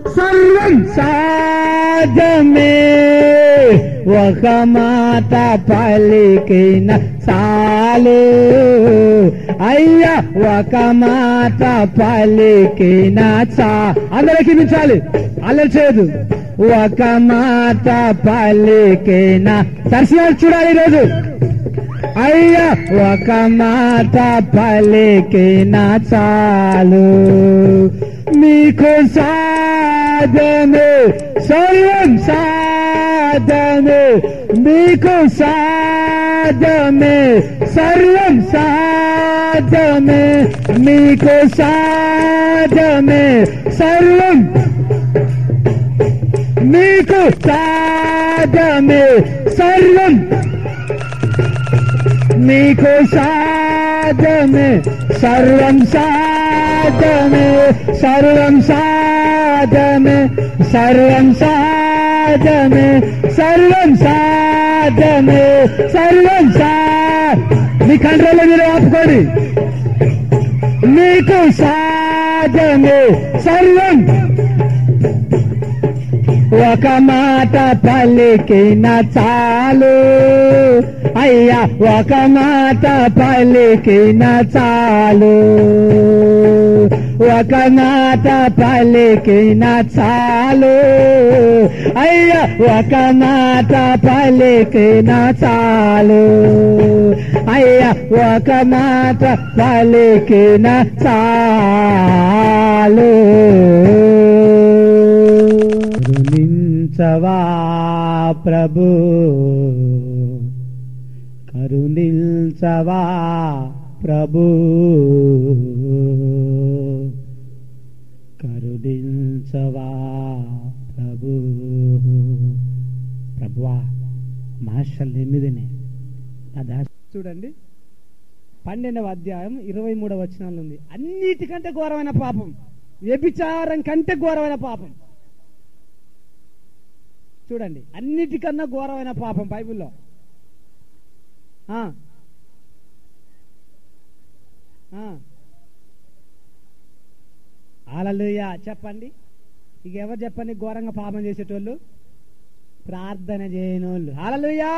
సర్వం సాధమే ఒక మాట పలికిన చాలు అయ్యా ఒక మాట పలికిన చా అందరికి మించాలి అల్లరి చేయదు ఒక మాట పలికిన దర్శనాలు చూడాలి ఈరోజు అయ్యా ఒక మాట పలికిన చాలు మీకు సాధమే సర్వం సాధమే మీకు సాధమే సర్వం సాధమే మీకు సాధమే సర్వం మీకు సాధమే సర్వం మీకు సాధమే సర్వం సాధమే సర్వం సాధమే సర్వం సాధమే సర్వం సాధమే సర్వం సా మీ కంట్రోల్లో మీరు ఆపుకోండి మీకు సాధమే సర్వం ఒక మాట పలికిన చాలు అయ్యా ఒక మాట పలికిన చాలు ఒక మాట పలికిన చాలు అయ్యా ఒక మాట పలికిన చాలు అయ్యా ఒక మాట పలికిన చాలు కరుణించవా ప్రభు కరుణించవా ప్రభు కరుణించవా ప్రభు ప్రభువా మహర్షులు ఎనిమిదినే నా దాస చూడండి పన్నెండవ అధ్యాయం ఇరవై మూడవ వచనాలు ఉంది అన్నిటికంటే ఘోరమైన పాపం వ్యభిచారం కంటే ఘోరమైన పాపం చూడండి అన్నిటికన్నా ఘోరమైన పాపం బైబిల్లో ఆ. ఆ. హల్లెలూయా చెప్పండి ఇక ఎవరు చెప్పండి ఘోరంగా పాపం చేసేటోళ్ళు ప్రార్థన చేయనోళ్ళు హాలలుయా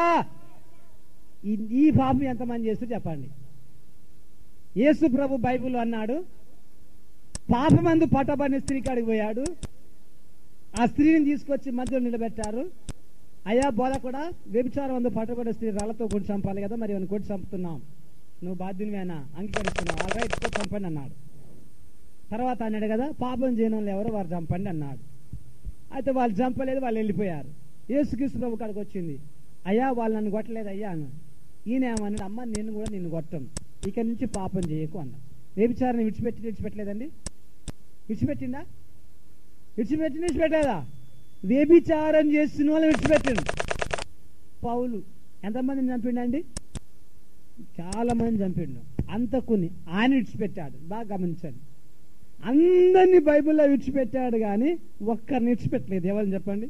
ఈ పాపం ఎంతమంది చేస్తూ చెప్పండి యేసు ప్రభు బైబిల్ అన్నాడు పాపమందు పట్టబడిన స్త్రీ కాడికి పోయాడు ఆ స్త్రీని తీసుకొచ్చి మధ్యలో నిలబెట్టారు అయ్యా బోధ కూడా వ్యభిచారం అందు పట్టబడిన స్త్రీ రాళ్లతో కొట్టి చంపాలి కదా మరి కొట్టి చంపుతున్నాం నువ్వు బాధ్యునివేనా అంగీకరిస్తున్నావు ఆ రైట్ చంపండి అన్నాడు తర్వాత అన్నాడు కదా పాపం చేయని వాళ్ళు ఎవరో వారు చంపండి అన్నాడు అయితే వాళ్ళు చంపలేదు వాళ్ళు వెళ్ళిపోయారు యేసుక్రీస్తు ప్రభు కాడికి వచ్చింది అయ్యా వాళ్ళు నన్ను కొట్టలేదు అయ్యా అన్నాడు ఈయన ఏమన్నాడు అమ్మ నేను కూడా నిన్ను కొట్టం ఇక నుంచి పాపం చేయకు అన్నా వ్యభిచారం విడిచిపెట్టి విడిచిపెట్టలేదండి విడిచిపెట్టిందా విడిచిపెట్టి విడిచిపెట్టలేదా వ్యభిచారం చేసిన వాళ్ళు విడిచిపెట్టిండు పౌలు ఎంతమందిని చంపిండండి చాలా మంది చంపిండు అంతకుని ఆయన విడిచిపెట్టాడు బాగా గమనించండి అందరినీ బైబిల్లో విడిచిపెట్టాడు కానీ ఒక్కరిని విడిచిపెట్టలేదు ఎవరిని చెప్పండి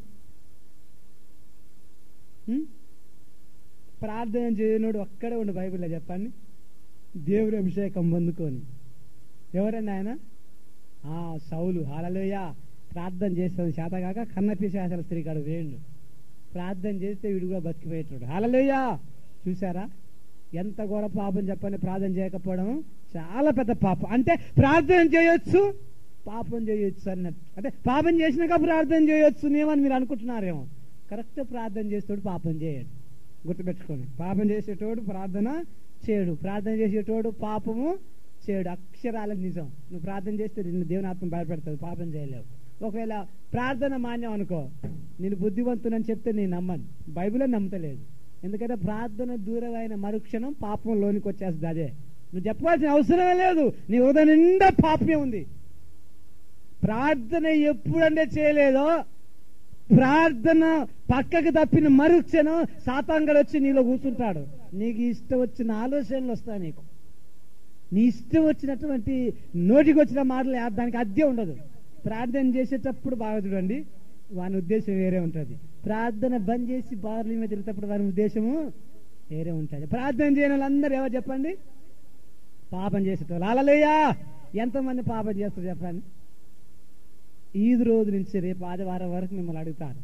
ఉం? ప్రార్థన చేయనోడు ఒక్కడే ఉండు బైబిల్లో చెప్పండి దేవుడి అభిషేకం పొందుకొని ఎవరండి ఆయన ఆ సౌలు హాలలోయ ప్రార్థన చేస్తాను శాతగాక కన్నపిశాసల స్త్రీ కాడు వేయండు ప్రార్థన చేస్తే వీడు కూడా బతికిపోయేటాడు హాలలోయ చూసారా ఎంత ఘోర పాపం చెప్పండి ప్రార్థన చేయకపోవడం చాలా పెద్ద పాపం అంటే ప్రార్థన చేయొచ్చు పాపం చేయొచ్చు అన్నట్టు అంటే పాపం చేసినాక ప్రార్థన చేయొచ్చు ఏమని మీరు అనుకుంటున్నారేమో కరెక్ట్ ప్రార్థన చేసేటోడు పాపం చేయడు గుర్తుపెట్టుకోండి పాపం చేసేటోడు ప్రార్థన చేయడు ప్రార్థన చేసేటోడు పాపము చేయడు అక్షరాల నిజం నువ్వు ప్రార్థన చేస్తే నిన్ను దేవుని ఆత్మ భయపెడుతుంది పాపం చేయలేవు ఒకవేళ ప్రార్థన మాన్యం అనుకో నేను బుద్ధివంతునని చెప్తే నేను నమ్మను బైబిలే నమ్మతలేదు ఎందుకంటే ప్రార్థన దూరమైన మరుక్షణం పాపం లోనికి వచ్చేస్తుంది అదే నువ్వు చెప్పాల్సిన అవసరమే లేదు నీ హృదయం నిండా పాపమే ఉంది ప్రార్థన ఎప్పుడంటే చేయలేదో ప్రార్థన పక్కకు తప్పిన మరుక్షణం సాతాంగడు వచ్చి నీలో కూర్చుంటాడు నీకు ఇష్టం వచ్చిన ఆలోచనలు వస్తాయి నీకు నీ ఇష్టం వచ్చినటువంటి నోటికి వచ్చిన మాటలు ఆ- దానికి అద్దె ఉండదు ప్రార్థన చేసేటప్పుడు బాగా చూడండి వాని ఉద్దేశం వేరే ఉంటుంది ప్రార్థన బంద్ చేసి బార్ల మీద తిరిగేటప్పుడు వాని ఉద్దేశము వేరే ఉంటుంది ప్రార్థన చేయని వాళ్ళందరూ ఎవరు చెప్పండి పాపం చేసేటోళ్ళు అలలేయా ఎంతమంది పాపం చేస్తారు చెప్పండి ఈది రోజు నుంచి రేపు ఆదివారం వరకు మిమ్మల్ని అడుగుతారు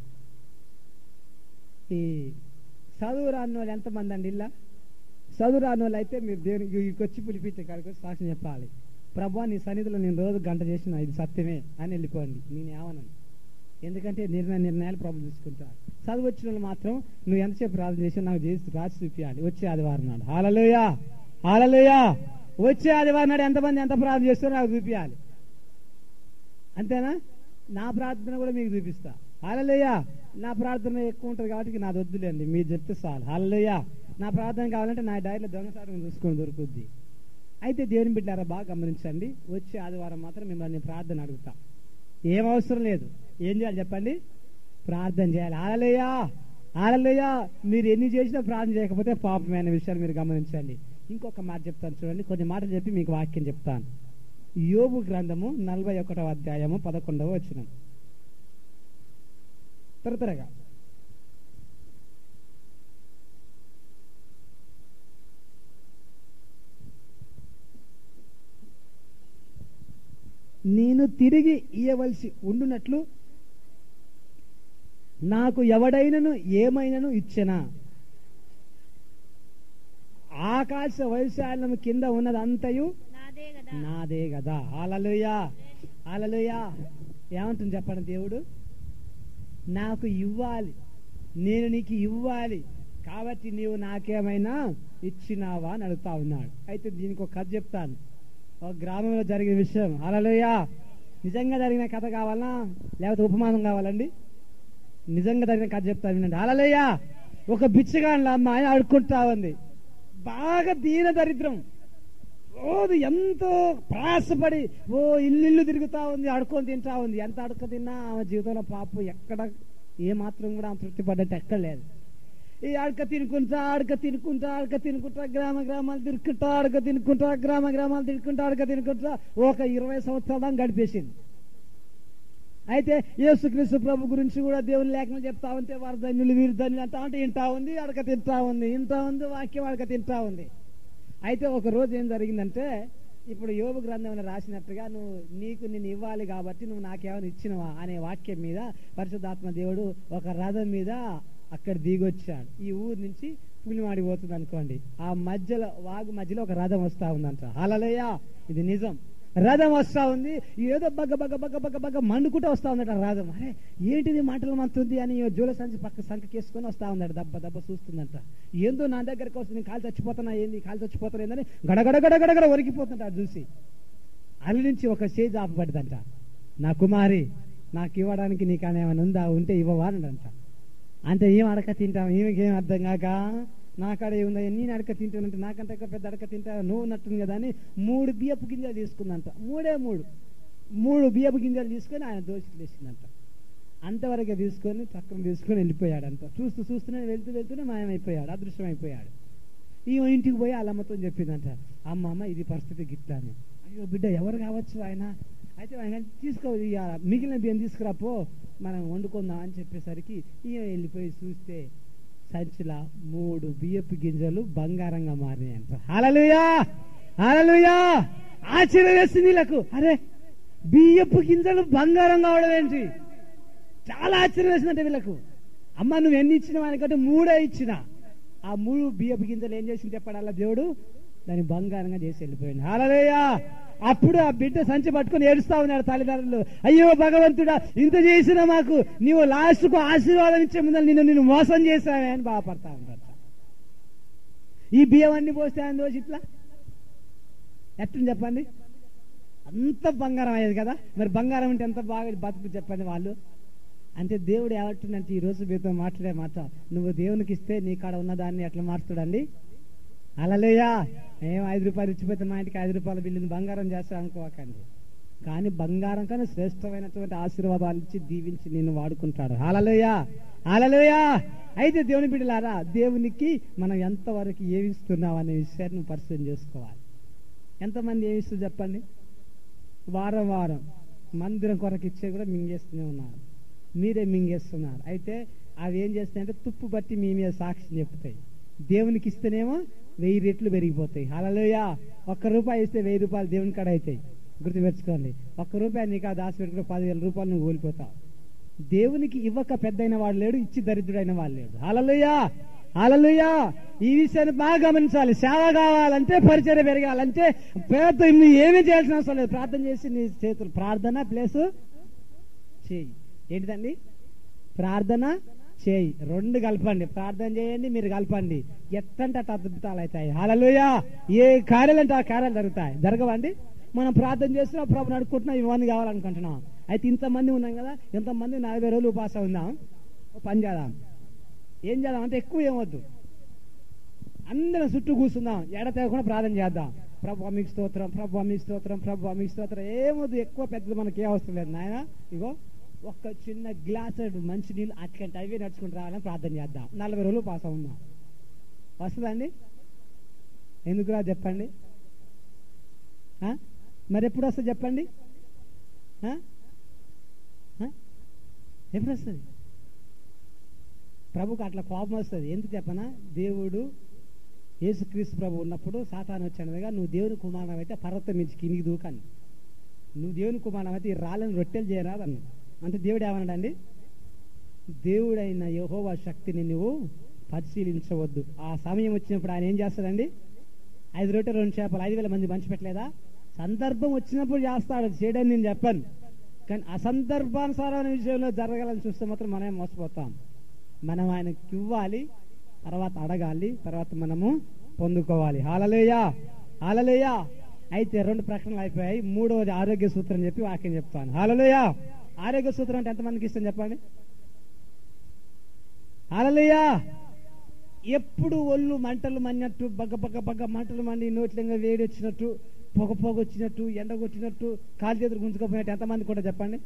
ఈ చదువు రాని వాళ్ళు ఎంతమంది అండి ఇలా చదువు రాని వాళ్ళు అయితే మీరు దేవునికి ఇక్కడికి వచ్చి పిలిపించే కాడికి వచ్చి సాక్ష్యం చెప్పాలి ప్రభా నీ సన్నిధిలో నేను రోజు గంట చేసిన ఇది సత్యమే అని వెళ్ళిపోండి నేను ఏమనను ఎందుకంటే నిర్ణయ నిర్ణయాలు ప్రభు తీసుకుంటారు చదువు వచ్చిన వాళ్ళు మాత్రం నువ్వు ఎంతసేపు ప్రార్థన చేసి నాకు చేసి రాసి చూపించాలి వచ్చే ఆదివారం నాడు హాలలోయా హాలలోయా వచ్చే ఆదివారం నాడు ఎంతమంది ఎంత ప్రార్థన చేస్తారో నాకు చూపించాలి అంతేనా నా ప్రార్థన కూడా మీకు చూపిస్తా హాలలోయా నా ప్రార్థన ఎక్కువ ఉంటుంది కాబట్టి నాది వద్దులేండి మీరు చెప్తే చాలు హాలలోయా నా ప్రార్థన కావాలంటే నా డైరీలో దొంగసారం చూసుకొని దొరుకుద్ది అయితే దేవుని బిడ్డారా బాగా గమనించండి వచ్చే ఆదివారం మాత్రం మిమ్మల్ని ప్రార్థన అడుగుతా ఏం అవసరం లేదు ఏం చేయాలి చెప్పండి ప్రార్థన చేయాలి ఆలలేయా ఆలలేయా మీరు ఎన్ని చేసినా ప్రార్థన చేయకపోతే పాపమైన విషయాలు మీరు గమనించండి ఇంకొక మాట చెప్తాను చూడండి కొన్ని మాటలు చెప్పి మీకు వాక్యం చెప్తాను యోబు గ్రంథము నలభై ఒకటవ అధ్యాయము పదకొండవ వచ్చిన త్వర త్వరగా నేను తిరిగి ఇయ్యవలసి ఉండునట్లు నాకు ఎవడైనను ఏమైనను ఇచ్చెనా ఆకాశ వైశాల్యం కింద ఉన్నదంతయు నాదే కదా నాదే కదా ఆలలుయా ఆలలుయా ఏమంటుంది చెప్పండి దేవుడు నాకు ఇవ్వాలి నేను నీకు ఇవ్వాలి కాబట్టి నీవు నాకేమైనా ఇచ్చినావా అని అడుగుతా ఉన్నాడు అయితే దీనికి ఒక కథ చెప్తాను ఒక గ్రామంలో జరిగిన విషయం అలలోయా నిజంగా జరిగిన కథ కావాలా లేకపోతే ఉపమానం కావాలండి నిజంగా జరిగిన కథ చెప్తాను వినండి అలలోయా ఒక బిచ్చగాళ్ళ అమ్మాయి ఆడుకుంటా ఉంది బాగా దీన దరిద్రం రోజు ఎంతో ప్రయాసపడి ఓ ఇల్లు తిరుగుతా ఉంది అడుకొని తింటా ఉంది ఎంత అడుక తిన్నా ఆమె జీవితంలో పాపం ఎక్కడ ఏ మాత్రం కూడా ఆమె తృప్తి పడ్డట్టు ఎక్కడ లేదు ఈ అడక తినుకుంటా అడక తినుకుంటా అడక తినుకుంటా గ్రామ గ్రామాలు తిరుక్కుంటా అడక తినుకుంటా గ్రామ గ్రామాలు తిరుక్కుంటా అడక తినుకుంటా ఒక ఇరవై సంవత్సరాల దాకా గడిపేసింది అయితే యేసుక్రీస్తు ప్రభు గురించి కూడా దేవుని లేఖనం చెప్తా ఉంటే వారు ధన్యులు వీరు ధన్యులు అంటా ఉంటే ఇంటా ఉంది అడక తింటా ఉంది ఇంటా ఉంది వాక్యం అడక తింటా ఉంది అయితే ఒక రోజు ఏం జరిగిందంటే ఇప్పుడు యోగ గ్రంథంలో రాసినట్టుగా నువ్వు నీకు నేను ఇవ్వాలి కాబట్టి నువ్వు నాకేమైనా ఇచ్చినవా అనే వాక్యం మీద పరిశుద్ధాత్మ దేవుడు ఒక రథం మీద అక్కడ దిగొచ్చాడు ఈ ఊరు నుంచి పులిమాడి పోతుంది అనుకోండి ఆ మధ్యలో వాగు మధ్యలో ఒక రథం వస్తా ఉందంట హలలయ్య ఇది నిజం రథం వస్తా ఉంది ఏదో బగ్గ బగ్గ బగ్గ బగ్గ బగ్గ మండుకుంటూ వస్తా ఉందట ఆ రథం అరే ఏంటిది మాటలు మంతుంది అని జోల సంచి పక్క సంఖకేసుకొని వస్తా ఉందట దెబ్బ దెబ్బ చూస్తుందంట ఏందో నా దగ్గరకు వస్తుంది కాలు చచ్చిపోతున్నా ఏంది కాలు చచ్చిపోతున్నా ఏందని గడగడ గడగడగడ వరికిపోతుంట అది చూసి అల్లి నుంచి ఒక స్టేజ్ ఆపబడ్డదంట నా కుమారి నాకు ఇవ్వడానికి నీకు ఏమైనా ఉందా ఉంటే ఇవ్వవా అన్నాడంట అంటే ఏం అడక తింటాం ఏమికేం అర్థం కాక నా కాడ ఏముందా నేను అడక తింటానంటే నాకంటే ఎక్కువ పెద్ద అడక తింటా నువ్వు నట్టుంది కదా అని మూడు బియ్యపు గింజలు తీసుకుందంట మూడే మూడు మూడు బియ్యపు గింజలు తీసుకొని ఆయన దోషికి వేసిందంట అంతవరకే తీసుకొని చక్రం తీసుకొని వెళ్ళిపోయాడంట చూస్తూ చూస్తూనే వెళ్తూ వెళ్తూనే మాయమైపోయాడు అదృశ్యం అయిపోయాడు ఈ ఇంటికి పోయి వాళ్ళ అమ్మతో చెప్పిందంట అమ్మ అమ్మ ఇది పరిస్థితి గిట్లా అని అయ్యో బిడ్డ ఎవరు కావచ్చు ఆయన అయితే ఆయన తీసుకో ఇక మిగిలిన బియ్యం తీసుకురాపో మనం వండుకుందాం అని చెప్పేసరికి ఈయన వెళ్ళిపోయి చూస్తే సంచిలా మూడు బియ్యపు గింజలు బంగారంగా మారినాయంట హలలుయా హలలుయా ఆశ్చర్యం వేస్తుంది వీళ్ళకు అరే బియ్యపు గింజలు బంగారం కావడం ఏంటి చాలా ఆశ్చర్యం వేసిందంటే వీళ్ళకు అమ్మ నువ్వు ఎన్ని ఇచ్చినావు అనుకంటే మూడే ఇచ్చిన ఆ మూడు బియ్యపు గింజలు ఏం చేసింది చెప్పడాల దేవుడు దాన్ని బంగారంగా చేసి వెళ్ళిపోయింది హాలలేయా అప్పుడు ఆ బిడ్డ సంచి పట్టుకొని ఏడుస్తా ఉన్నాడు తల్లిదండ్రులు అయ్యో భగవంతుడా ఇంత చేసినా మాకు నీవు లాస్ట్ కు ఆశీర్వాదం ఇచ్చే ముందర నిన్ను నిన్ను మోసం చేశావే అని బాధపడతా ఉన్నాడు ఈ బియ్యం అన్ని పోస్తే ఆయన దోషి ఇట్లా ఎట్లని చెప్పండి అంత బంగారం అయ్యేది కదా మరి బంగారం అంటే ఎంత బాగా బతుకు చెప్పండి వాళ్ళు అంటే దేవుడు ఏమంటుందంటే ఈ రోజు మీతో మాట్లాడే మాట నువ్వు దేవునికి ఇస్తే నీ కాడ ఉన్నదాన్ని ఎట్లా మార్చుతాడండి అలలేయా ఏం ఐదు రూపాయలు ఇచ్చిపోతే మా ఇంటికి ఐదు రూపాయల బిల్లుని బంగారం చేస్తా అనుకోకండి కానీ బంగారం కన్నా శ్రేష్టమైనటువంటి ఆశీర్వాదాలు ఇచ్చి దీవించి నిన్ను వాడుకుంటాడు అలలోయా అలలోయా అయితే దేవుని బిడ్డలారా దేవునికి మనం ఎంతవరకు ఏమిస్తున్నాం అనే విషయాన్ని నువ్వు పరిశీలన చేసుకోవాలి ఎంతమంది ఏమిస్తూ చెప్పండి వారం వారం మందిరం కొరకు ఇచ్చే కూడా మింగేస్తూనే ఉన్నారు మీరే మింగేస్తున్నారు అయితే అవి ఏం చేస్తాయంటే తుప్పు బట్టి మీ మీద సాక్ష్యం చెప్తాయి దేవునికి ఇస్తేనేమో వెయ్యి రెట్లు పెరిగిపోతాయి అలలోయ ఒక్క రూపాయి ఇస్తే వెయ్యి రూపాయలు దేవుని కాడ అవుతాయి గుర్తుపెట్టుకోండి ఒక్క రూపాయి నీకు ఆ దాచి పెట్టుకుని పదివేల రూపాయలు నువ్వు కోల్పోతావు దేవునికి ఇవ్వక పెద్దయిన వాడు లేడు ఇచ్చి దరిద్రుడైన వాడు లేడు హాలలుయా హాలలుయా ఈ విషయాన్ని బాగా గమనించాలి సేవ కావాలంటే పరిచయం పెరగాలంటే పేద నువ్వు ఏమీ చేయాల్సిన అవసరం లేదు ప్రార్థన చేసి నీ చేతులు ప్రార్థన ప్లేస్ చేయి ఏంటిదండి ప్రార్థన చేయి రెండు కలపండి ప్రార్థన చేయండి మీరు కలపండి ఎట్టంటే అట్ట అద్భుతాలు అవుతాయి హాలలుయా ఏ కార్యాలు అంటే ఆ కార్యాలు జరుగుతాయి జరగవండి మనం ప్రార్థన చేస్తున్నాం ప్రభు నడుకుంటున్నాం ఇవన్నీ కావాలనుకుంటున్నాం అయితే ఇంతమంది ఉన్నాం కదా ఇంతమంది నలభై రోజులు ఉపాసం ఉందాం ఓ పని చేద్దాం ఏం చేద్దాం అంటే ఎక్కువ ఏమొద్దు అందరం చుట్టూ కూర్చుందాం ఎడ తెగకుండా ప్రార్థన చేద్దాం ప్రభు మీకు స్తోత్రం ప్రభు మీకు స్తోత్రం ప్రభు మీకు స్తోత్రం ఏమొద్దు ఎక్కువ పెద్దది మనకి ఏ అవసరం లేదు నాయన ఇగో ఒక్క చిన్న గ్లాస్ మంచి నీళ్ళు అటుకంటే అవే నడుచుకుంటూ రావాలని ప్రార్థన చేద్దాం నలభై రోజులు పాస్ అవుదాం వస్తుందండి ఎందుకు రా చెప్పండి ఆ? మరి ఎప్పుడు వస్తుంది చెప్పండి ఆ? ఆ? ఎప్పుడు వస్తుంది ప్రభుకు అట్లా కోపం వస్తుంది ఎందుకు చెప్పనా దేవుడు యేసుక్రీస్తు ప్రభు ఉన్నప్పుడు సాతాను వచ్చాడుగా నువ్వు దేవుని కుమారం అయితే పర్వతం మించి కిందికి దూకాను నువ్వు దేవుని కుమారం అయితే ఈ రాళ్ళని రొట్టెలు చేయరాదన్ను అంటే దేవుడు ఏమన్నాడండి దేవుడైన యహోవా శక్తిని నువ్వు పరిశీలించవద్దు ఆ సమయం వచ్చినప్పుడు ఆయన ఏం చేస్తాడండి ఐదు రొట్టె రెండు చేపలు ఐదు వేల మంది పంచి పెట్టలేదా సందర్భం వచ్చినప్పుడు చేస్తాడు చేయడని నేను చెప్పాను కానీ అసందర్భానుసారమైన విషయంలో జరగాలని చూస్తే మాత్రం మనమే మోసపోతాం మనం ఆయనకి ఇవ్వాలి తర్వాత అడగాలి తర్వాత మనము పొందుకోవాలి హాలలేయా హాలలేయా అయితే రెండు ప్రకటనలు అయిపోయాయి మూడవది ఆరోగ్య సూత్రం చెప్పి వాక్యం చెప్తాను హాలలేయా ఆరోగ్య సూత్రం అంటే ఎంతమందికి ఇష్టం చెప్పండి హాలలేయా ఎప్పుడు ఒళ్ళు మంటలు మన్నట్టు బగ్గ బగ్గ బగ్గ మంటలు మండి నోట్లంగా వేడి వచ్చినట్టు పొగ పొగ వచ్చినట్టు ఎండ కొట్టినట్టు కాలు చేతులు గుంజుకోపోయినట్టు ఎంతమంది కూడా చెప్పండి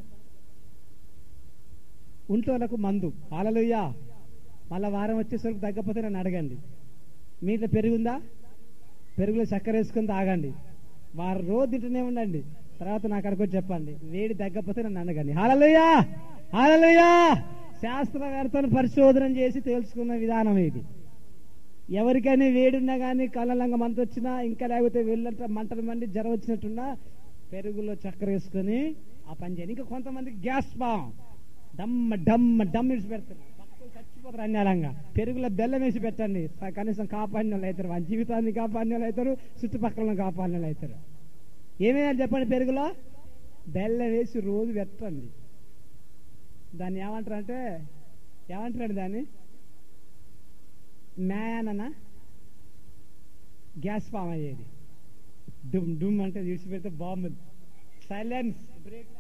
ఉంటోళ్ళకు మందు హాలలుయ్యా మళ్ళా వారం వచ్చేసరికి తగ్గపోతే నన్ను అడగండి మీ ఇంట్లో పెరుగుందా పెరుగులో చక్కెర వేసుకొని తాగండి వారం రోజు తింటూనే ఉండండి తర్వాత నాకు అక్కడికి వచ్చి చెప్పండి వేడి తగ్గపోతే నన్ను అడగండి హాలలుయ్యా హాలలుయ్యా శాస్త్రవేత్తలు పరిశోధన చేసి తెలుసుకున్న విధానం ఇది ఎవరికైనా వేడున్నా కానీ కళ్ళలంగా మంట వచ్చినా ఇంకా లేకపోతే వెళ్ళంట మంటలు మండి జ్వరం వచ్చినట్టున్నా పెరుగులో చక్కెర వేసుకొని ఆ పని చేయండి ఇంకా కొంతమందికి గ్యాస్ పాం డమ్మ డమ్మ డమ్ ఇడిచి పెడతారు పక్కకు చచ్చిపోతారు అన్యాలంగా పెరుగులో బెల్లం వేసి పెట్టండి స- కనీసం కాపాడిన వాళ్ళు అవుతారు వాళ్ళ జీవితాన్ని కాపాడిన వాళ్ళు అవుతారు చుట్టుపక్కల కాపాడిన వాళ్ళు అవుతారు ఏమేయాలి చెప్పండి పెరుగులో బెల్లం వేసి రోజు పెట్టండి దాన్ని ఏమంటారు అంటే ఏమంటారండి దాన్ని మ్యాననా గ్యాస్ ఫామ్ అయ్యేది డుమ్ డుమ్ అంటే విడిచిపెడితే బాంబు సైలెన్స్ బ్రేక్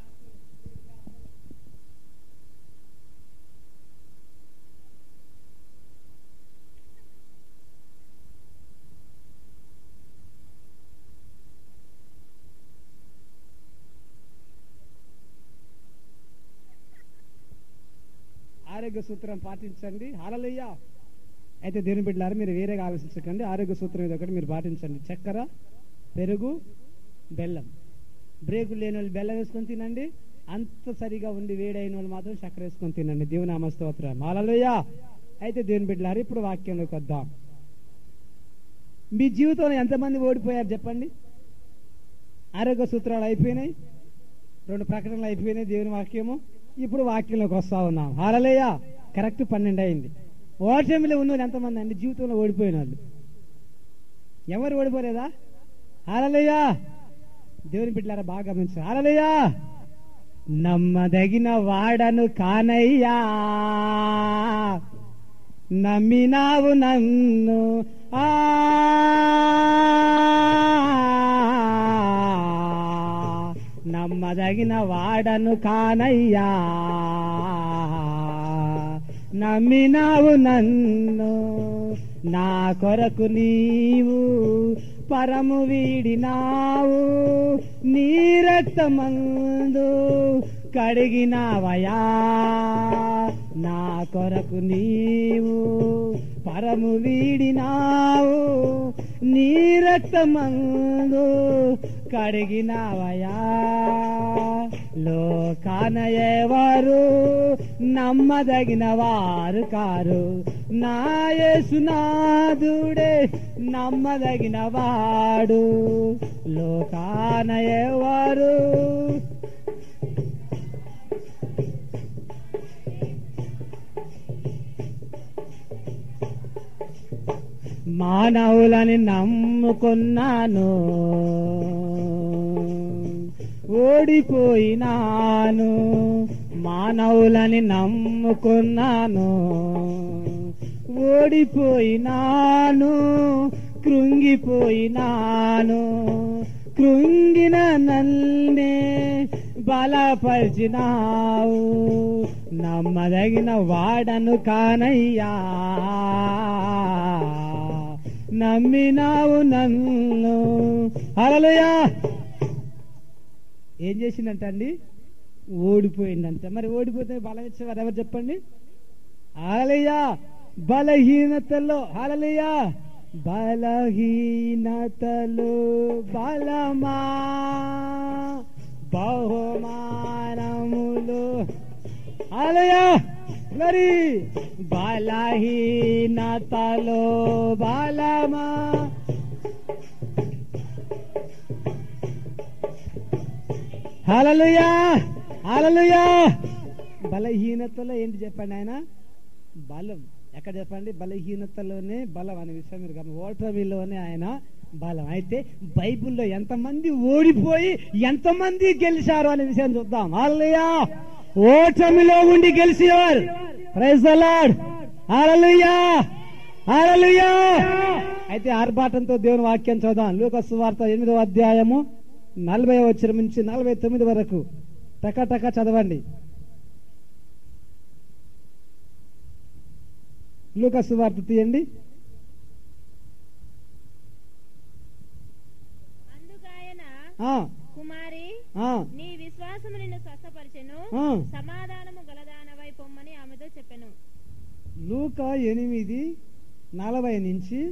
ఆరోగ్య సూత్రం పాటించండి హాలయ్యా అయితే దేవుని బిడ్డలారా మీరు వేరేగా ఆలోచించకండి ఆరోగ్య సూత్రం ఇది ఒకటి మీరు పాటించండి చక్కెర పెరుగు బెల్లం బ్రేకులు లేని వాళ్ళు బెల్లం వేసుకొని తినండి అంత సరిగా ఉండి వేడైన వాళ్ళు మాత్రం చక్కెర వేసుకొని తినండి దేవుని నామ స్తోత్రం హాలయ్యా అయితే దేవుని బిడ్డలారా ఇప్పుడు వాక్యంలోకి వద్దాం మీ జీవితంలో ఎంతమంది ఓడిపోయారు చెప్పండి ఆరోగ్య సూత్రాలు అయిపోయినాయి రెండు ప్రకటనలు అయిపోయినాయి దేవుని వాక్యము ఇప్పుడు వాక్యంలోకి వస్తా ఉన్నాం హాలలేయ కరెక్ట్ పన్నెండు అయింది ఓటమిలో ఉన్న వాళ్ళు ఎంతమంది అండి జీవితంలో ఓడిపోయిన వాళ్ళు ఎవరు ఓడిపోలేదా హాలలేయ దేవుని బిడ్డలారా బాగా గమనించారు హాలలేయ నమ్మదగిన వాడను కానయ్యా నమ్మినావు నన్ను ఆ నమ్మదగిన వాడను కానయ్యా నమ్మినావు నన్ను నా కొరకు నీవు పరము వీడినావు నీ రక్తమందు కడిగినావయా నా కొరకు నీవు పరము వీడినావు నీ రక్తమందు కడిగినావయా లోకాన ఎవరు నమ్మదగిన వారు కారు నా యేసునాథుడే నమ్మదగిన వాడు లోకాన ఎవరు మానవులని నమ్ముకున్నాను ఓడిపోయినాను మానవులని నమ్ముకున్నాను ఓడిపోయినాను కృంగిపోయినాను కృంగిన నల్నే బలపరిచినావు నమ్మదగిన వాడను కానయ్యా నమ్మినావు నన్ను హల్లెలూయా ఏం చేసిందంట అండి ఓడిపోయిందంట మరి ఓడిపోతే బలం ఇచ్చేవారు ఎవరు చెప్పండి హాలయ్యా బలహీనతలో హాలయ్యా బలహీనతలో బలమా బహుమానములు హాలయ్యా మరి బలహీనతలో బలమా హలలుయా హలలుయా బలహీనతలో ఏంటి చెప్పండి ఆయన బలం ఎక్కడ చెప్పండి బలహీనతలోనే బలం అనే విషయం మీరు గమని ఓటమిలోనే ఆయన బలం అయితే బైబిల్లో ఎంతమంది ఓడిపోయి ఎంతమంది గెలిచారు అనే విషయం చూద్దాం హల్లెలూయా ఓటమిలో ఉండి గెలిచేవారు ప్రైజ్ ద లార్డ్ హల్లెలూయా హల్లెలూయా అయితే ఆర్భాటంతో దేవుని వాక్యం చూద్దాం లూకస్ వార్త ఎనిమిదవ అధ్యాయము నలభై వచ్చిన నుంచి నలభై తొమ్మిది వరకు టక టక చదవండి లూకస్ వార్త తీయండి అందుకాయన ఆ, కుమారి ఆ, నీ విశ్వాసము నిన్ను స్వస్థపరిచెను ఆ. సమాధానము గలదానవై పొమ్మని ఆమెతో చెప్పెను లూక ఎనిమిది నలభై నుంచి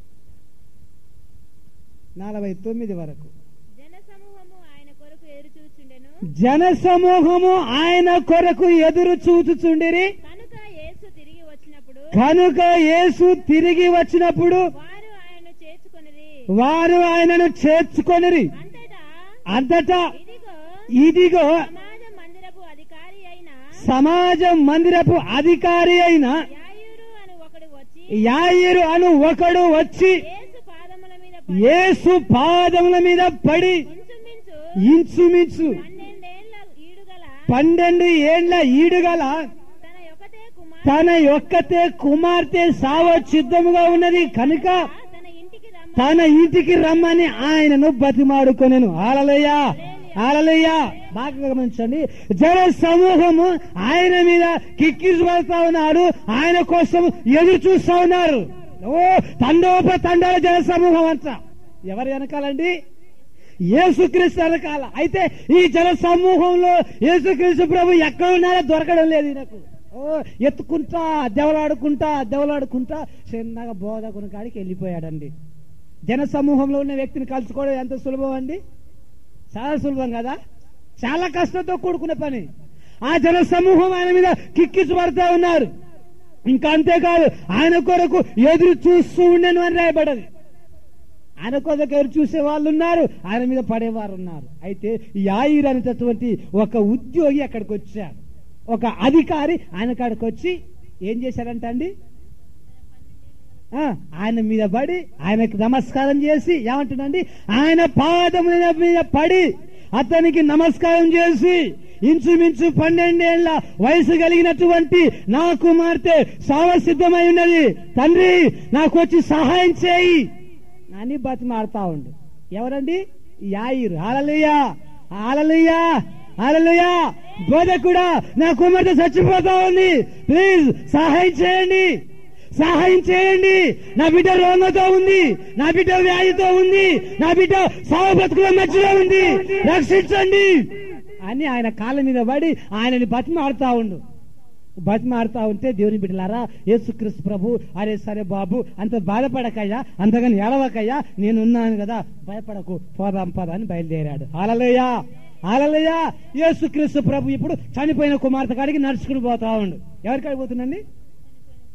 నలభై తొమ్మిది వరకు జన సమూహము ఆయన కొరకు ఎదురుచూచుండెను జన సమూహము ఆయన కొరకు ఎదురు చూచుచుండిరి కనుక యేసు తిరిగి వచ్చినప్పుడు కనుక యేసు తిరిగి వచ్చినప్పుడు వారు ఆయన్ను చేర్చుకొనిరి వారు ఆయనను చేర్చుకొనిరి అంతటా అంతటా ఇదిగో ఇదిగో సమాజ మందిరపు అధికారి అయిన సమాజ మందిరపు అధికారి అయిన యాయూరు అని ఒకడు వచ్చి యాయిరు అను ఒకడు వచ్చి యేసు పాదముల మీద యేసు పాదముల మీద పడి ఇంచుమించు ఇంచుమించు పన్నెండేళ్ల ఈడుగల పన్నెండు ఏండ్ల ఈడుగల తన యొక్కతే కుమార్ తన యొక్కతే కుమార్తె సావ సిద్ధముగా ఉన్నది కనుక తన ఇంటికి రమ్మ తన ఇంటికి రమ్మని ఆయనను బతిమాడుకొనెను ఆలలయ్యా ఆలలయ్యా బాగా గమనించండి జన సమూహము ఆయన మీద కిక్కిసి పడుతా ఉన్నారు ఆయన కోసం ఎదురు చూస్తా ఉన్నారు ఓ తండోప తండాల జన సమూహం అంతా ఎవరు వెనకాలండి యేసుక్రీస్తు వెనకాల అయితే ఈ జన సమూహంలో యేసుక్రీస్తు ప్రభు ఎక్కడ ఉన్నారో దొరకడం లేదు ఈయనకు ఓ ఎత్తుకుంటా దెవలాడుకుంటా దెవలాడుకుంటా చిన్నగా బోధకుని కాడికి వెళ్ళిపోయాడండి జన సమూహంలో ఉన్న వ్యక్తిని కలుసుకోవడం ఎంత సులభం అండి చాలా సులభం కదా చాలా కష్టంతో కూడుకునే పని ఆ జన సమూహం ఆయన మీద కిక్కిచ్చు పడతా ఉన్నారు ఇంకా అంతేకాదు ఆయన కొరకు ఎదురు చూస్తూ ఉండను అని రాయబడది ఆయన కొరకు ఎదురు చూసే వాళ్ళు ఉన్నారు ఆయన మీద పడేవారు ఉన్నారు అయితే యాయిర్ అనేటటువంటి ఒక ఉద్యోగి అక్కడికి వచ్చాడు ఒక అధికారి ఆయన కాడికి వచ్చి ఏం చేశాడంట అండి ఆ, ఆయన మీద పడి ఆయనకు నమస్కారం చేసి ఏమంటుండండి ఆయన పాదముల మీద పడి అతనికి నమస్కారం చేసి ఇంచుమించు పన్నెండేళ్ల వయసు కలిగినటువంటి నా కుమార్తె సావసిద్ధమై ఉన్నది తండ్రి నాకు వచ్చి సహాయం చేయి అని బతిమాడుతా ఉండు ఎవరండి యాయిరు హాలలుయా హాలలుయా హాలలుయా బోధకుడా నా కుమార్తె చచ్చిపోతా ఉంది ప్లీజ్ సహాయం చేయండి సహాయం చేయండి నా బిడ్డ రోగంతో ఉంది నా బిడ్డ వ్యాధితో ఉంది నా బిడ్డ సావ బతుకుల మధ్యలో ఉంది రక్షించండి అని ఆయన కాళ్ళ మీద పడి ఆయనని బతిమాడుతా ఉండు బతిమాడుతా ఉంటే దేవుని బిడ్డలారా యేసుక్రీస్తు ప్రభు అరే సరే బాబు అంత బాధపడకయ్యా అంతగాని ఎడవకయ్యా నేనున్నాను కదా భయపడకు పోదాం పద అని బయలుదేరాడు ఆలలయ్యా ఆలలయ్యా యేసుక్రీస్తు ప్రభు ఇప్పుడు చనిపోయిన కుమార్తె కాడికి నడుచుకుని పోతా ఉండు ఎవరికాడికి పోతుందండి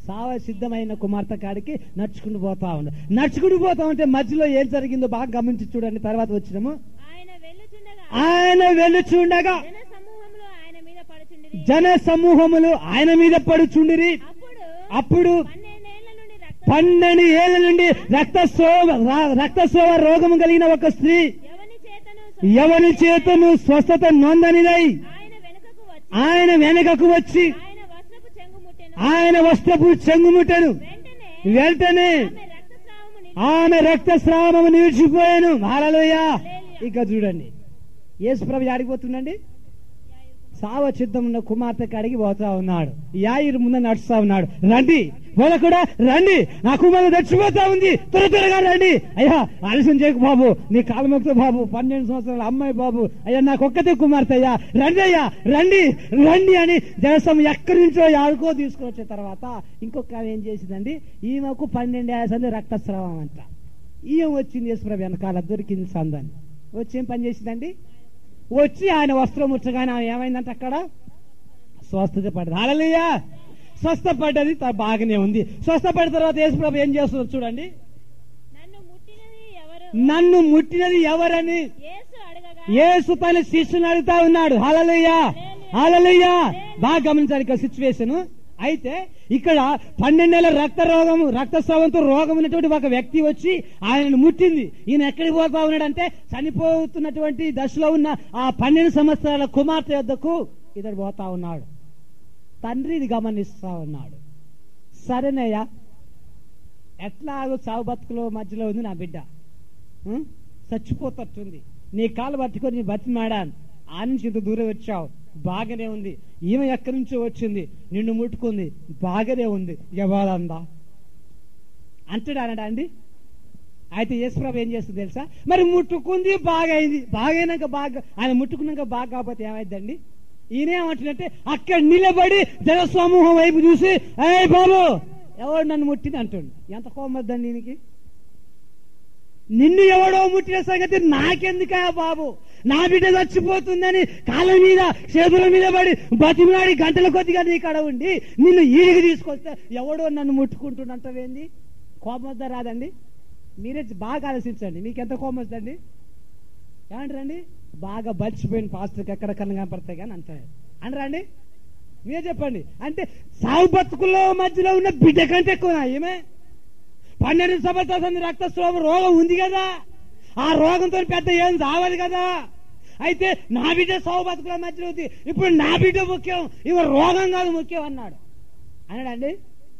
సావ సిద్ధమైన కుమార్తె కాడికి నడుచుకుంటూ పోతా ఉంది నడుచుకుంటూ పోతా ఉంటే మధ్యలో ఏం జరిగిందో బాగా గమనించి చూడండి తర్వాత వచ్చినాము ఆయన వెళ్ళుచుండగా ఆయన వెళ్ళుచుండగా జన సమూహంలో ఆయన మీద పడుచుండిరి జన సమూహములు ఆయన మీద పడుచుండిరి అప్పుడు అప్పుడు పన్నెండేళ్ల నుండి రక్త పన్నెండు ఏళ్ళ నుండి రక్తస్రోవ రా- రక్తస్రోవ రోగము కలిగిన ఒక స్త్రీ ఎవని చేతను ఎవరి చేతను స్వస్థత నొందనిదై ఆయన వెనుకకు వచ్చి ఆయన వెనకకు వచ్చి ఆయన వస్త్రపు చెంగు ముట్టెను ఆయన వస్త్రపు చెంగుముట్టను వెంటనే వెంటనే ఆమె రక్తస్రావము నిలిచి ఆమె రక్తస్రావము నిలిచిపోయాను హాలలోయ ఇక చూడండి యేసుప్రభు ఆడిపోతుండండి సావ చిత్తం ఉన్న కుమార్తె కాడికి పోతా ఉన్నాడు యాయిరు ముందు నడుస్తా ఉన్నాడు రండి కూడా రండి నా కుమార్తె చచ్చిపోతా ఉంది త్వర త్వరగా రండి అయ్యా ఆలస్యం చేయకు బాబు నీ కాలమొక్త బాబు పన్నెండు సంవత్సరాల అమ్మాయి బాబు అయ్యా నాకు ఒక్కతే కుమార్తె అయ్యా రండి అయ్యా రండి రండి అని జనసం ఎక్కడి నుంచో ఆడుకో తీసుకొచ్చిన తర్వాత ఇంకొక ఆమె ఏం చేసిందండి ఈమెకు పన్నెండు యాసంది రక్తస్రావం అంట ఈమె వచ్చింది యేసుప్రభు వెనకాల దొరికింది సందని వచ్చి ఏం పని చేసిందండి వచ్చి ఆయన వస్త్రం ముచ్చగానే ఆమె ఏమైందంటే అక్కడ స్వస్థత పడ్డది హాలలుయా స్వస్థపడ్డది త- బాగానే ఉంది స్వస్థపడిన తర్వాత యేసుప్రభు ఏం చేస్తున్నారు చూడండి నన్ను ముట్టినది ఎవరు నన్ను ముట్టినది ఎవరని యేసు అడగగా యేసు తన శిష్యుని అడుగుతా ఉన్నాడు హాలలుయ్యా హాలలుయ్యా బాగా గమనించాలి ఇక్కడ సిచ్యువేషన్ అయితే ఇక్కడ పన్నెండేళ్ల రక్త రోగము రక్తస్రావంతో రోగం ఉన్నటువంటి ఒక వ్యక్తి వచ్చి ఆయనను ముట్టింది ఈయన ఎక్కడికి పోతా ఉన్నాడంటే చనిపోతున్నటువంటి దశలో ఉన్న ఆ పన్నెండు సంవత్సరాల కుమార్తె వద్దకు ఇతడు పోతా ఉన్నాడు తండ్రి ఇది గమనిస్తా ఉన్నాడు సరేనయ్యా ఎట్లాగో చావు బతుకులో మధ్యలో ఉంది నా బిడ్డ ఉం? చచ్చిపోతట్టుంది నీ కాలు పట్టుకొని నీ బతిమాడాను ఆ నుంచి ఇంత దూరం వచ్చావు బాగానే ఉంది ఈమె ఎక్కడి నుంచో వచ్చింది నిన్ను ముట్టుకుంది బాగానే ఉంది ఎవరందా అంటాడు అనడా అండి అయితే యేసుప్రభు ఏం చేస్తుంది తెలుసా మరి ముట్టుకుంది బాగా అయింది బాగైనాక బాగా ఆయన ముట్టుకున్నాక బాగా కాకపోతే ఏమైందండి ఈయన ఏమంటున్నట్టే అక్కడ నిలబడి జన సమూహం వైపు చూసి ఏ బాబు ఎవడు నన్ను ముట్టింది అంటుండు ఎంత కోమద్దండి దీనికి నిన్ను ఎవడో ముట్టిన సంగతి నాకెందుకా బాబు నా బిడ్డ చచ్చిపోతుందని కాళ్ళ మీద చేతుల మీద పడి బతిమిలాడి గంటల కొద్దిగా నీ కడ ఉండి నిన్ను ఈడికి తీసుకొస్తే ఎవడో నన్ను ముట్టుకుంటుండంటవేంది కోపం రాదండి మీరే బాగా ఆలోచించండి మీకు ఎంత కోపం వస్తుందండి ఏమంటారండి బాగా బలిచిపోయిన పాస్టర్కి ఎక్కడ కన్ను కనపడతాయి కానీ అంటారు అనరండి మీరే చెప్పండి అంటే సాగు బతుకుల్లో మధ్యలో ఉన్న బిడ్డ కంటే ఎక్కువ ఏమే పన్నెండు సంవత్సరాల రక్తస్రావ రోగం ఉంది కదా ఆ రోగంతో పెద్ద ఏం రావాలి కదా అయితే నా బిడ్డ సాగు బతుకుల మధ్యలో ఉంది ఇప్పుడు నా బిడ్డ ముఖ్యం ఇవ రోగం కాదు ముఖ్యం అన్నాడు అన్నాడండి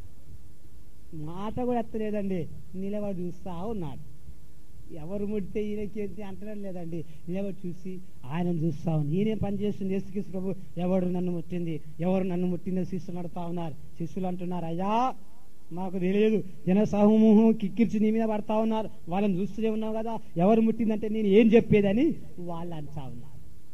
మాట కూడా ఎత్తలేదండి నిలబడి చూస్తా ఉన్నాడు ఎవరు ముడితే ఈయనకేంటి అంటడం లేదండి నిలబడి చూసి ఆయన చూస్తా ఉంది ఈయన పని చేస్తుంది యేసుక్రీస్తు ప్రభు ఎవరు నన్ను ముట్టింది ఎవరు నన్ను ముట్టిందో శిష్యులు అడుగుతా ఉన్నారు శిష్యులు అంటున్నారు అయ్యా మాకు తెలియదు జన సమూహం కిక్కిర్చి నీ మీద పడతా ఉన్నారు వాళ్ళని చూస్తూనే ఉన్నావు కదా ఎవరు ముట్టిందంటే నేను ఏం చెప్పేదని వాళ్ళు అంటా ఉన్నారు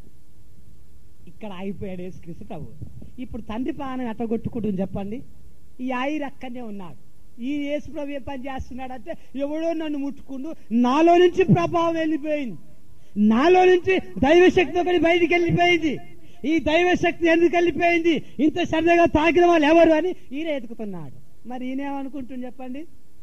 ఇక్కడ ఆగిపోయాడు యేసుక్రీస్తు ప్రభు ఇప్పుడు తండ్రి పానం ఎట్టగొట్టుకుంటుంది చెప్పండి ఈ ఆయిర్ అక్కడనే ఉన్నాడు ఈ యేసు ప్రభు ఏ పని చేస్తున్నాడంటే ఎవడో నన్ను ముట్టుకుండు నాలో నుంచి ప్రభావం వెళ్ళిపోయింది నాలో నుంచి దైవశక్తి ఒకటి బయటికి వెళ్ళిపోయింది ఈ దైవశక్తి ఎందుకు వెళ్ళిపోయింది ఇంత సరదాగా తాకిన వాళ్ళు ఎవరు అని ఈయన ఎతుకుతున్నాడు మరి ఈయన ఏమనుకుంటుంది చెప్పండి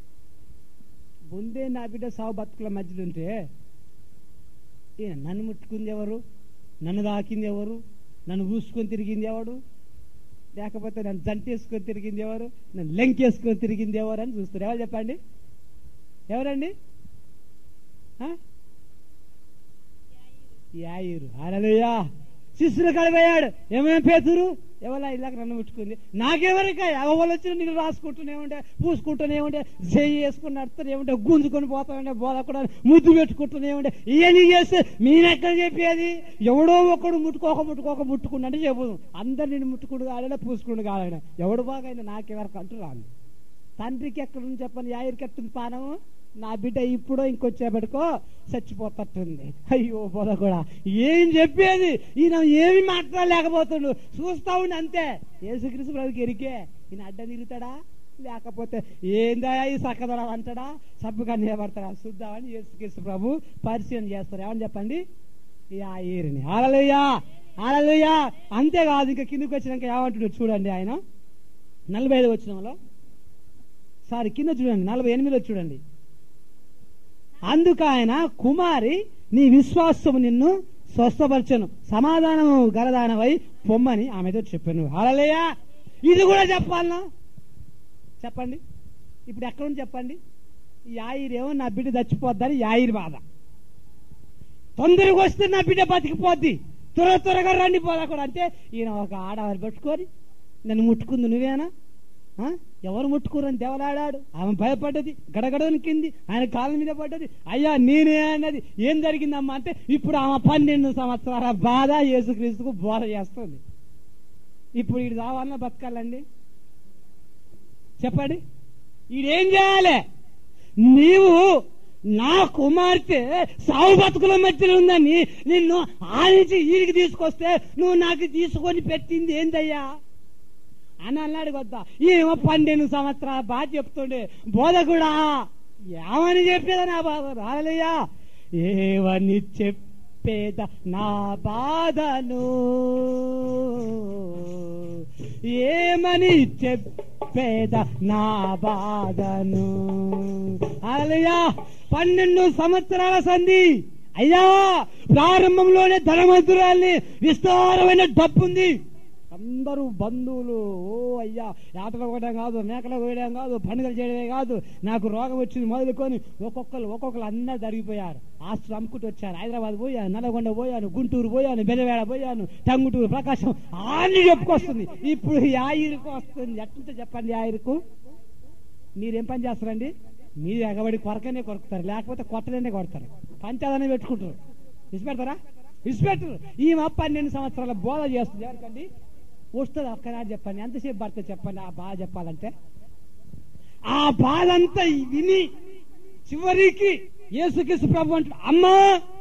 ముందే నా బిడ్డ సావు బతుకుల మధ్యలో ఉంటే ఈయన నన్ను ముట్టుకుంది ఎవరు నన్ను తాకింది ఎవరు నన్ను పూసుకొని తిరిగింది ఎవడు లేకపోతే నన్ను జంటేసుకొని తిరిగింది ఎవరు నన్ను లెంకేసుకొని తిరిగింది ఎవరు అని చూస్తారు ఎవరు చెప్పండి ఎవరండి ఆ? యాయిరు అరలుయా శిష్యులు కడిపోయాడు ఏమైనా పేతురు ఎవరా ఇలాగ నన్ను ముట్టుకుంది నాకెవరికా ఎవరు వచ్చిన నేను రాసుకుంటూనే ఉండే పూసుకుంటూనే ఉండే చెయ్యి వేసుకుని నడుతూనే ఉండే గుంజుకొని పోతా ఉండే బోధకుండా ముద్దు పెట్టుకుంటూనే ఉండే ఇవన్నీ చేస్తే మీరెక్కడ చెప్పేది ఎవడో ఒకడు ముట్టుకోక ముట్టుకోక ముట్టుకుంటే చెప్పు అందరు నేను ముట్టుకుడు కాలే పూసుకుడు కాలే ఎవడు బాగా నాకెవరికి అంటూ రాను తండ్రికి ఎక్కడ ఉంది చెప్పండి యాయిరికి ఎట్టుంది పానము నా బిడ్డ ఇప్పుడో ఇంకొచ్చేపటికో చచ్చిపోతట్టుంది అయ్యో బోధ కూడా ఏం చెప్పేది ఈయన ఏమి మాట్లాడలేకపోతుండు చూస్తా ఉండి అంతే యేసుక్రీస్తు ప్రభుకి ఎరికే ఈయన అడ్డ తిరుగుతాడా లేకపోతే ఏందా ఈ సక్కదరా అంటాడా సబ్బుగా నిలబడతాడా చూద్దామని యేసుక్రీస్తు ప్రభు పరిశీలన చేస్తారు ఏమని చెప్పండి ఈ ఆ ఏరిని ఆలలుయ్యా ఆలలుయ్యా అంతేకాదు ఇంకా కిందకి వచ్చినాక ఏమంటున్నాడు చూడండి ఆయన నలభై ఐదు వచ్చినంలో సారీ కింద చూడండి నలభై ఎనిమిదిలో చూడండి అందుకు ఆయన కుమారి నీ విశ్వాసము నిన్ను స్వస్థపరచను సమాధానము గలదానవై పొమ్మని ఆమెతో చెప్పాను హల్లెలూయా ఇది కూడా చెప్పాలనా చెప్పండి ఇప్పుడు ఎక్కడ ఉంది చెప్పండి యాయిరేమో నా బిడ్డ చచ్చిపోద్దని యాయిరి బాధ తొందరగా వస్తే నా బిడ్డ బతికిపోద్ది త్వర త్వరగా రండి పోదా కూడా అంటే ఈయన ఒక ఆడవారు పెట్టుకొని నన్ను ముట్టుకుంది నువ్వేనా ఆ? ఎవరు ముట్టుకురని దేవలాడాడు ఆమె భయపడ్డది గడగడ కింది ఆయన కాళ్ళ మీద పడ్డది అయ్యా నేనే అన్నది ఏం జరిగిందమ్మా అంటే ఇప్పుడు ఆమె పన్నెండు సంవత్సరాల బాధ యేసుక్రీస్తుకు బోధ చేస్తుంది ఇప్పుడు ఇది రావాలన్నా బతకాలండి చెప్పండి ఈడేం చేయాలి నీవు నా కుమార్తె సావు బతుకుల మధ్యలో ఉందని నిన్ను ఆనించి ఈడికి తీసుకొస్తే నువ్వు నాకు తీసుకొని పెట్టింది ఏందయ్యా అని అన్నాడు కొత్త ఏమో పన్నెండు సంవత్సరాల బాధ చెప్తుండే బోధకుడా ఏమని చెప్పేదా నా బాధ రాలయ్యా ఏమని చెప్పేద నా బాధను ఏమని చెప్పేద నా బాధను అలయ్యా పన్నెండు సంవత్సరాల సంధి అయ్యా ప్రారంభంలోనే ధనవంతురాల్ని విస్తారమైన డబ్బుంది అందరూ బంధువులు ఓ అయ్యా యాత్ర పోయడం కాదు మేకలు పోయడం కాదు పండుగలు చేయడమే కాదు నాకు రోగం వచ్చింది మొదలుకొని ఒక్కొక్కరు ఒక్కొక్కరు అందరు జరిగిపోయారు ఆస్తులు అమ్ముకుంటూ వచ్చారు హైదరాబాద్ పోయాను నల్గొండ పోయాను గుంటూరు పోయాను బెజవాడ పోయాను టంగుటూరు ప్రకాశం అన్ని చెప్పుకొస్తుంది ఇప్పుడు యాయిరుకు వస్తుంది ఎట్లుంటే చెప్పండి యాయిరుకు మీరేం పని చేస్తారండి మీరు ఎగబడి కొరకనే కొరుకుతారు లేకపోతే కొట్టలేనే కొడతారు పంచాదనే పెట్టుకుంటారు విసిపెడతారా విసిపెట్టరు ఈ పన్నెండు సంవత్సరాల బోధ చేస్తుంది ఎవరికండి వస్తుంది ఒక్కనాడు చెప్పండి ఎంతసేపు భర్త చెప్పండి ఆ బాధ చెప్పాలంటే ఆ బాధ అంతా విని చివరికి యేసుక్రీస్తు ప్రభు అంటాడు అమ్మా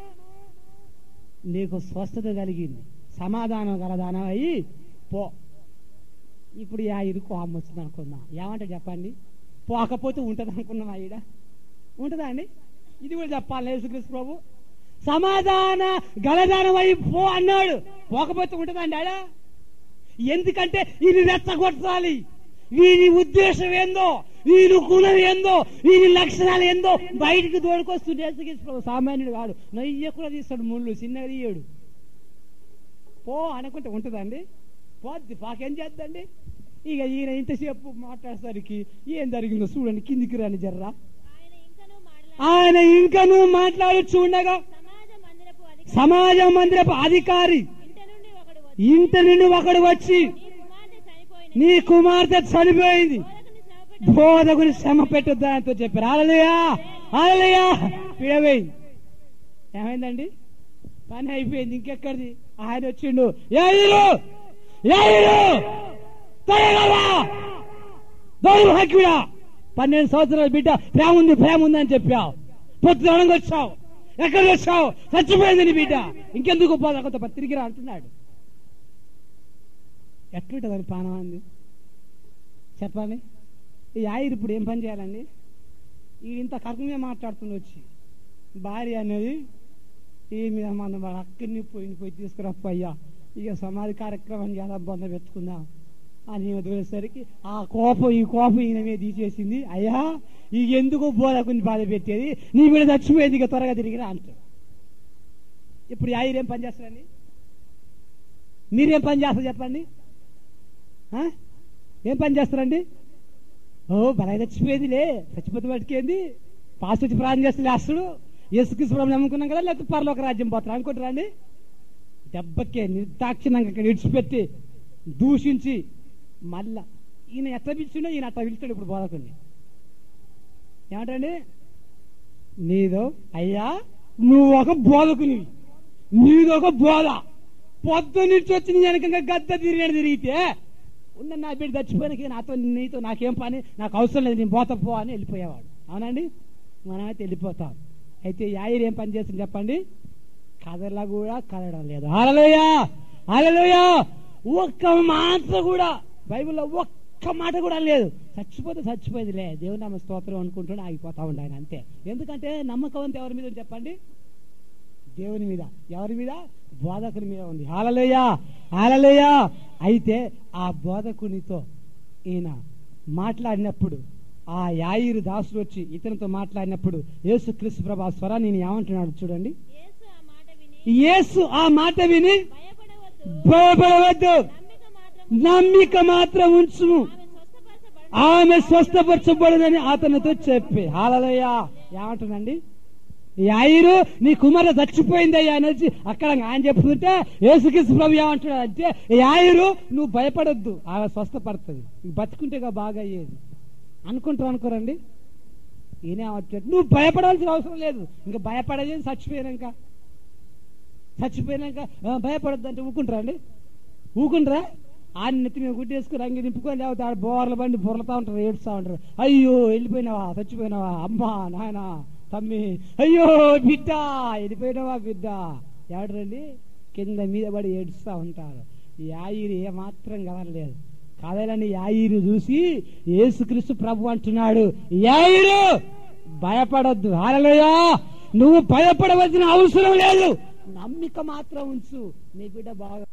నీకు స్వస్థత కలిగింది సమాధానం గలదానం అయ్యి పో ఇప్పుడు యా ఇరుకు అమ్మ వస్తుంది అనుకుందాం ఏమంటే చెప్పండి పోకపోతే ఉంటుంది అనుకున్నాం ఈడ ఉంటుందా అండి ఇది కూడా చెప్పాలి యేసుక్రీస్తు ప్రభు సమాధాన గలదానం అయి పో అన్నాడు పోకపోతే ఉంటుందా అండి ఆడ ఎందుకంటే ఇది రెచ్చగొట్టాలి వీని ఉద్దేశం ఏందో వీని గుణం ఏందో వీని లక్షణాలు ఏందో బయటికి దోడుకొస్తుండే యేసుక్రీస్తు ప్రభు సామాన్యుడు కాడు నయ్య కూడా తీస్తాడు ముళ్ళు చిన్నగా తీయడు పో అనుకుంటే ఉంటుందండి పోద్ది పాకేం చేద్దండి ఇక ఈయన ఇంతసేపు మాట్లాడేసరికి ఏం జరిగిందో చూడండి కిందికి రాని జర్రా ఆయన ఇంకనూ మాట్లాడి ఆయన ఇంకనూ మాట్లాడచ్చు ఉండగా సమాజ మందిరపు అధికారి సమాజ మందిరపు అధికారి ఇంట నుండి ఒకడు వచ్చి ఇంటి నుండి ఒకడు వచ్చి నీ కుమార్తె చనిపోయింది నీ కుమార్తె చనిపోయింది బోధకుని శ్రమ పెట్టు బోధకుని శ్రమ పెట్టొద్దా అంటూ చెప్పారు అలలియా అలలియా పిడవేయింది ఏమైందండి పని అయిపోయింది ఇంకెక్కడిది ఆయన వచ్చిండు యాయిరు యాయిరు త్వరగా దౌర్భాగ్యుడా పన్నెండు సంవత్సరాల బిడ్డ ప్రేమ ఉంది ప్రేమ ఉంది అని చెప్పావు పొద్దునగా వచ్చావు ఎక్కడ వచ్చావు చచ్చిపోయింది నీ బిడ్డ ఇంకెందుకు పోదా తిరిగి రా అంటున్నాడు ఎట్లుంటుందని పానం అంది చెప్పండి ఈ ఆయిర్ ఇప్పుడు ఏం పని చేయాలండి ఈ ఇంత కర్మమే మాట్లాడుతుంది వచ్చి భార్య అనేది ఈ మీద మనం వాళ్ళ అక్కడిని పోయి పోయి తీసుకురప్ప అయ్యా ఇక సమాధి కార్యక్రమం చేద్దాం బొంద పెట్టుకుందాం అని వదిలేసరికి ఆ కోపం ఈ కోపం ఈయన మీద తీసేసింది అయ్యా ఇక ఎందుకు బోధకుని బాధ పెట్టేది నీ మీద చచ్చిపోయేది ఇక త్వరగా తిరిగిరా అంటాడు ఇప్పుడు ఆయిర్ ఏం పని చేస్తారండి మీరేం పని చేస్తారు చెప్పండి ఆ? ఏం పని చేస్తారండి ఓ బలై చచ్చిపోయేదిలే చచ్చిపోతే బతికేంది పాస్ వచ్చి ప్రాణం చేస్తే లేస్తాడు యేసుక్రీస్తు ప్రభుని నమ్ముకున్నాం కదా లేకపోతే పరలోక రాజ్యం పోతారు అనుకుంటారా అండి దెబ్బకే నిర్దాక్షిణంగా ఇక్కడ విడిచిపెట్టి దూషించి మళ్ళా ఈయన ఎట్లా పిలిచిండో ఈయన అట్లా పిలుస్తాడు ఇప్పుడు బోధకుని ఏమంటండి నీదో అయ్యా నువ్వు ఒక బోధకుని నీదొక బోధ పొద్దు నుంచి వచ్చి నీ వెనకంగా గద్ద తిరిగాడు తిరిగితే ఉన్న నా బిడ్డ చచ్చిపోయినకి నాతో నీతో నాకేం పని నాకు అవసరం లేదు నేను పోతా పో అని వెళ్ళిపోయేవాడు అవునండి మనమైతే వెళ్ళిపోతాం అయితే యాయిర్ ఏం పని చేస్తుంది చెప్పండి కథలా కూడా కదడం లేదు అలలోయా అలలోయా ఒక్క మాట కూడా బైబిల్లో ఒక్క మాట కూడా లేదు చచ్చిపోతే చచ్చిపోయేదిలే దేవుని నామ స్తోత్రం అనుకుంటూ ఆగిపోతా ఉండే ఆయన అంతే ఎందుకంటే నమ్మకం అంతా ఎవరి మీద ఉంది చెప్పండి దేవుని మీద ఎవరి మీద బోధకుని మీద ఉంది హాలలేయా హాలలేయా అయితే ఆ బోధకునితో ఈయన మాట్లాడినప్పుడు ఆ యాయిరు దాసుడు వచ్చి ఇతనితో మాట్లాడినప్పుడు యేసు క్రీస్తు ప్రభా స్వరా నేను ఏమంటున్నాడు చూడండి యేసు ఆ మాట విని యేసు ఆ మాట విని భయపడవద్దు భయపడవద్దు నమ్మిక మాత్రం నమ్మిక మాత్రం ఉంచుము ఆమె ఆమె స్వస్థపరచబడి స్వస్థపరచబడదని అతనితో చెప్పి హాలలయ్య ఏమంటుందండి యాయిరు నీ కుమార చచ్చిపోయిందయ్యా అనేసి అక్కడ ఆయన చెప్తుంటే యేసుక్రీస్తు ప్రభు ఏమంటున్నాడు అంటే యాయిరు నువ్వు భయపడొద్దు ఆమె స్వస్థపడుతుంది నీకు బతుకుంటేగా బాగా అయ్యేది అనుకుంటారు అనుకోరండి ఈయన ఏమంటాడు నువ్వు భయపడాల్సిన అవసరం లేదు ఇంకా భయపడేది చచ్చిపోయినాక చచ్చిపోయినాక "ఆ, భయపడొద్దు అంటే ఊకుంటారా అండి ఊకుంటారా ఆయన నెత్తి మీద గుడ్డేసుకుని రంగి నింపుకొని లేకపోతే ఆడ బోర్ల బండి బొరలుతా ఉంటారు ఏడుస్తా ఉంటారు అయ్యో వెళ్ళిపోయినావా చచ్చిపోయినావా అమ్మా నాయన తమ్మి అయ్యో బిడ్డ వెళ్ళిపోయినావా బిడ్డ ఎవడండి కింద మీద పడి ఏడుస్తా ఉంటారు ఈ ఆయిరు ఏమాత్రం కదలలేదు కాదని యాయిరు చూసి యేసుక్రీస్తు ప్రభు అంటున్నాడు యాయిరు భయపడొద్దు హాలలోయా నువ్వు భయపడవలసిన అవసరం లేదు నమ్మిక మాత్రం ఉంచు నీ బిడ్డ బాగా